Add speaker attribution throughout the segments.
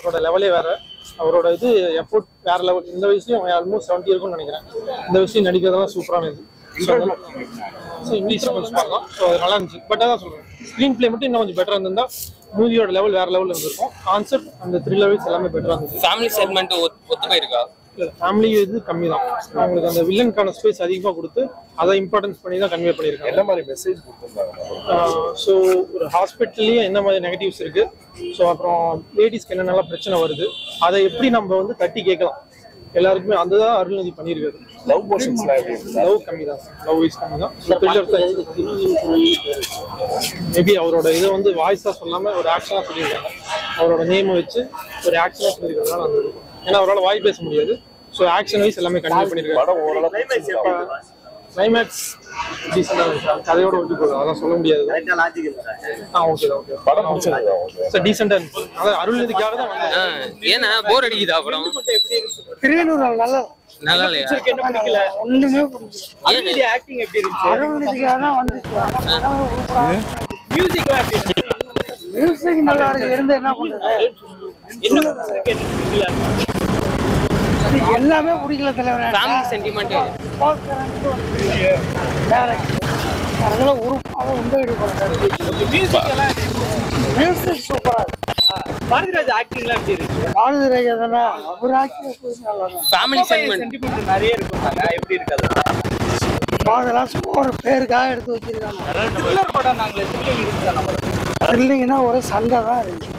Speaker 1: ஸ்ரீனிவாசோட லெவலே வேற அவரோட இது எஃபோர்ட் வேற லெவல் இந்த வயசுலயும் ஆல்மோஸ்ட் செவன்ட்டி இருக்கும்னு நினைக்கிறேன் இந்த வயசுலயும் நடிக்கிறதெல்லாம் சூப்பரான இது ஸோ இங்கிலீஷ் கொஞ்சம் பார்க்கலாம் ஸோ அது நல்லா இருந்துச்சு பட் அதான் சொல்றேன் ஸ்க்ரீன் ப்ளே மட்டும் இன்னும் கொஞ்சம் பெட்டராக இருந்திருந்தா மூவியோட லெவல் வேற லெவலில் இருந்திருக்கும் கான்செப்ட் அந்த த்ரில்லர் வைஸ் எல்லாமே பெட்டராக இருந்துச்சு
Speaker 2: ஃபேமிலி செக்மெண்ட் ஒத்து போயிருக்கா
Speaker 1: ஃபேமிலி இது கம்மி தான் அவங்களுக்கு அந்த வில்லனுக்கான ஸ்பேஸ் அதிகமாக கொடுத்து அதை இம்பார்ட்டன்ஸ் பண்ணி தான் கன்வே பண்ணியிருக்காங்க
Speaker 3: என்ன மாதிரி மெசேஜ் கொடுத்துருந்தாங்க
Speaker 1: ஸோ ஒரு ஹாஸ்பிட்டல்லையும் என்ன மாதிரி நெகட்டிவ்ஸ் இருக்கு ஸோ அப்புறம் லேடிஸ்க்கு என்னென்னலாம் பிரச்சனை வருது அதை எப்படி நம்ம வந்து தட்டி கேட்கலாம் எல்லாருக்குமே அதுதான் அருள்நிதி பண்ணியிருக்காரு
Speaker 3: லவ் போர்ஷன்ஸ்லாம் எப்படி இருந்தது
Speaker 1: லவ் கம்மி தான் லவ் வைஸ் கம்மி தான் மேபி அவரோட இதை வந்து வாய்ஸாக சொல்லாம ஒரு ஆக்ஷனாக சொல்லியிருக்காங்க அவரோட நேமை வச்சு ஒரு ஆக்ஷனாக சொல்லியிருக்கிறதுனால அந்த இது. ஏன்னா அவரால் வாய் பேச முடியாது ஸோ ஆக்ஷன் வைஸ் எல்லாமே கன்வே பண்ணியிருக்காரு
Speaker 3: படம் ஓரளவு
Speaker 1: கிளைமேக்ஸ் டீசெண்டாக இருந்துச்சு கதையோட ஒட்டி போகுது அதெல்லாம் சொல்ல முடியாது ஆ ஓகே ஓகே
Speaker 3: படம் பிடிச்சிருந்தா உங்களுக்கு
Speaker 1: சார் டீசெண்டாக இருந்துச்சு அதான் அருள்நிதிக்காக தான் வந்தேன்
Speaker 2: ஆ, ஏன்னா போர் அடிக்குதா படம்
Speaker 4: திருவேணூர் நல்லா
Speaker 2: நல்லா இல்லையா
Speaker 1: என்ன பிடிக்கல
Speaker 4: ஒண்ணுமே பிடிக்கல
Speaker 1: அருள்நிதி ஆக்டிங் எப்படி இருந்துச்சு
Speaker 4: அருள்நிதிக்காக தான் வந்துச்சு
Speaker 1: மியூசிக்லாம் எப்படி இருந்துச்சு
Speaker 4: மியூசிக் நல்லா இருக்கு இருந்து என்ன பண்றது
Speaker 1: என்ன பிடிக்கல
Speaker 4: அது எல்லாமே பிடிக்கல தலைவர்
Speaker 2: ஃபேமிலி சென்டிமெண்ட்
Speaker 4: அதெல்லாம் உருப்பாக உண்டு
Speaker 1: மியூசிக் எல்லாம்
Speaker 4: மியூசிக் சூப்பரா இருக்கு
Speaker 1: பாரதிராஜ் ஆக்டிங்லாம் எப்படி இருந்துச்சு
Speaker 4: பாரதிராஜா தானே அவர் ஆக்கி நல்லா தான்
Speaker 2: ஃபேமிலி செக்மெண்ட்
Speaker 1: சென்டிமெண்ட் நிறைய இருக்கும் எப்படி இருக்காது
Speaker 4: அதெல்லாம் சும்மா ஒரு பேருக்காக எடுத்து வச்சிருக்காங்க
Speaker 1: த்ரில்லர் படம் நாங்களே த்ரில்லிங் இருக்கு
Speaker 4: இல்லைங்கன்னா ஒரே சண்டை தான் இருக்கு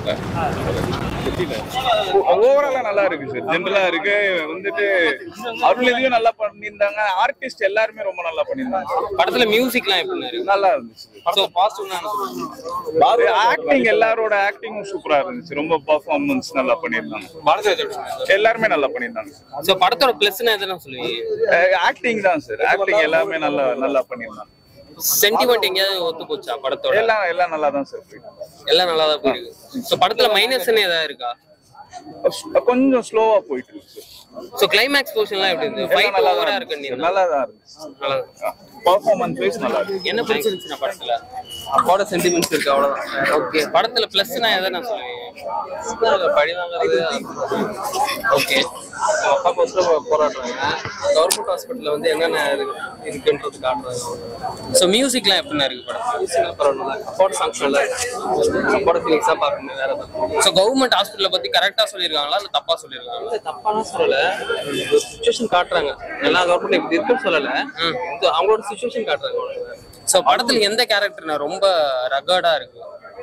Speaker 5: ஓவராலா நல்லா இருக்கு சார் ஜென்ரலா இருக்கு வந்துட்டு அருள்நிதியும் நல்லா பண்ணியிருந்தாங்க ஆர்டிஸ்ட் எல்லாருமே ரொம்ப நல்லா பண்ணியிருந்தாங்க
Speaker 2: படத்துல மியூசிக்லாம் எப்படி இருக்கு
Speaker 5: நல்லா இருந்துச்சு
Speaker 2: ஸோ பாசிட்டிவ்
Speaker 5: ஆக்டிங் எல்லாரோட ஆக்டிங்கும் சூப்பரா இருந்துச்சு ரொம்ப பர்ஃபார்மன்ஸ் நல்லா பண்ணியிருந்தாங்க எல்லாருமே நல்லா பண்ணியிருந்தாங்க
Speaker 2: ஸோ படத்தோட பிளஸ்னா எதுனா சொல்லுவீங்க
Speaker 5: ஆக்டிங் தான் சார் ஆக்டிங் எல்லாமே நல்லா நல்லா பண்ணியிருந்தாங்க
Speaker 2: சென்டிமெண்ட் எங்கேயாவது ஒத்து போச்சா படத்தோட
Speaker 5: எல்லாம் எல்லாம் நல்லா தான் சார்
Speaker 2: எல்லாம் நல்லா தான் போயிருக்கு ஸோ படத்துல மைனஸ்னு ஏதாவது இருக்கா
Speaker 5: கொஞ்சம் ஸ்லோவா போயிட்டு இருக்கு சார்
Speaker 2: ஸோ கிளைமேக்ஸ் போர்ஷன்லாம் எப்படி இருந்தது
Speaker 5: எல்லாம்
Speaker 2: ஃபைட்
Speaker 5: நல்லா
Speaker 2: ஓவரா
Speaker 5: தான்
Speaker 2: இருக்கு
Speaker 5: இருந்துச்சு. நல்லா தான் இருந்துச்சு
Speaker 2: நல்லா
Speaker 5: பர்ஃபார்மன்ஸ் வைஸ் நல்லா இருக்கு
Speaker 2: என்ன பிடிச்சிருந்துச்சு படத்துல
Speaker 6: அப்போட சென்டிமெண்ட்ஸ் இருக்கு அவ்வளவுதான்
Speaker 2: ஓகே படத்துல பிளஸ்னா எதை நான் சொல்லுவீங்க
Speaker 6: பழி வாங்குறது ஓகே அப்பா கோசம் போராடுறாங்க கவர்மெண்ட் ஹாஸ்பிட்டல்ல வந்து என்னென்ன இருக்கு- இருக்குன்றது காட்டுறாங்க
Speaker 2: ஸோ மியூசிக்லாம் எப்படின்னா இருக்கு படம்
Speaker 6: மியூசிக் பரவாயில்ல அப்போட சாங்ஸ் நல்லா இருக்கு அப்போட ஃபீலிங்ஸ் தான் பார்க்கணும் வேற எதுவும்
Speaker 2: ஸோ கவர்மெண்ட் ஹாஸ்பிட்டலை பத்தி கரெக்டா சொல்லியிருக்காங்களா இல்ல தப்பா சொல்லியிருக்காங்களா
Speaker 6: இல்ல, தப்பாலாம் சொல்லல ஒரு சுச்சுவேஷன் காட்டுறாங்க எல்லா கவர்மெண்ட் இப்படி இருக்குன்னு சொல்லல இது அவங்களோட சுச்சுவேஷன் காட்டுறாங்க அவ்வளவுதான்.
Speaker 2: ஸோ படத்துல எந்த கேரக்டர்னா ரொம்ப ரகர்டா இருக்கு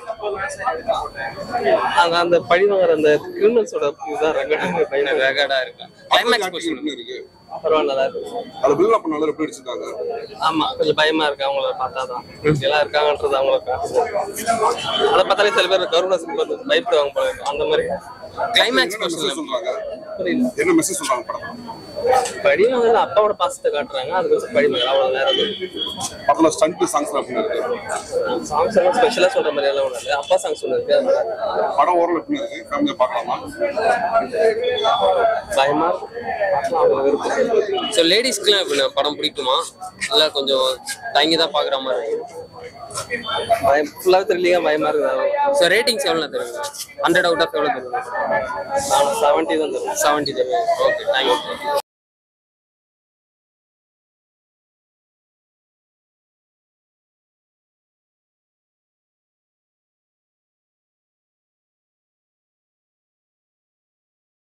Speaker 6: அங்க அந்த பழி வாங்குற அந்த கிரிமினல்ஸோட இதுதான் ரகடான பையன்
Speaker 2: ரகர்டா இருக்கு கிளைமேக்ஸ் போர்ஷன்
Speaker 7: இருக்கு
Speaker 6: பரவாயில்ல நல்லா இருக்கு
Speaker 7: அதை பில்டப் பண்ண நல்லா எப்படி அடிச்சிருக்காங்க
Speaker 6: ஆமா கொஞ்சம் பயமா இருக்கு அவங்கள பார்த்தாதான் எல்லாம் இருக்காங்கன்றது அவங்கள காட்டுது அதை பார்த்தாலே சில பேர் கருணாசுக்கு பார்த்து பயப்படுவாங்க போல இருக்கு. அந்த மாதிரி
Speaker 2: கிளைமேக்ஸ்
Speaker 7: என்ன மெசேஜ்
Speaker 2: போர்ஷன்
Speaker 7: சொல்றாங்க
Speaker 6: புரியல
Speaker 7: என்ன மெசேஜ் சொல்றாங்க படத்துல
Speaker 6: படி வாங்குறது அப்பாவோட பாசத்தை காட்டுறாங்க அதுக்கு வச்சு படி வாங்குறது அவ்வளவு வேற
Speaker 7: படத்துல ஸ்டண்ட் சாங்ஸ் எப்படி இருக்கு
Speaker 6: சாங்ஸ் எல்லாம் ஸ்பெஷலா சொல்ற மாதிரி எல்லாம் ஒண்ணு இல்லை அப்பா சாங்ஸ் ஒண்ணு இருக்கு அது நல்லா இருக்கு.
Speaker 7: படம் ஓரளவு எப்படி இருக்கு ஃபேமிலியா பார்க்கலாமா
Speaker 6: பயமா இருக்கும் அவங்க விருப்பம்
Speaker 2: ஸோ லேடிஸ்க்குலாம் எப்படின்னா படம் பிடிக்குமா இல்ல கொஞ்சம் தங்கி தான் பாக்குற மாதிரி இருக்கு
Speaker 6: பயம் ஃபுல்லாவே த்ரில்லிங்கா பயமா இருக்கு
Speaker 2: ஸோ ரேட்டிங்ஸ் எவ்வளோ தருவீங்க ஹண்ட்ரட் அவுட் ஆஃப் எவ்வளோ தருவீங்க
Speaker 6: செவன்ட்டி தான் தரும்
Speaker 2: செவன்ட்டி தருவீங்க ஓகே தேங்க்யூ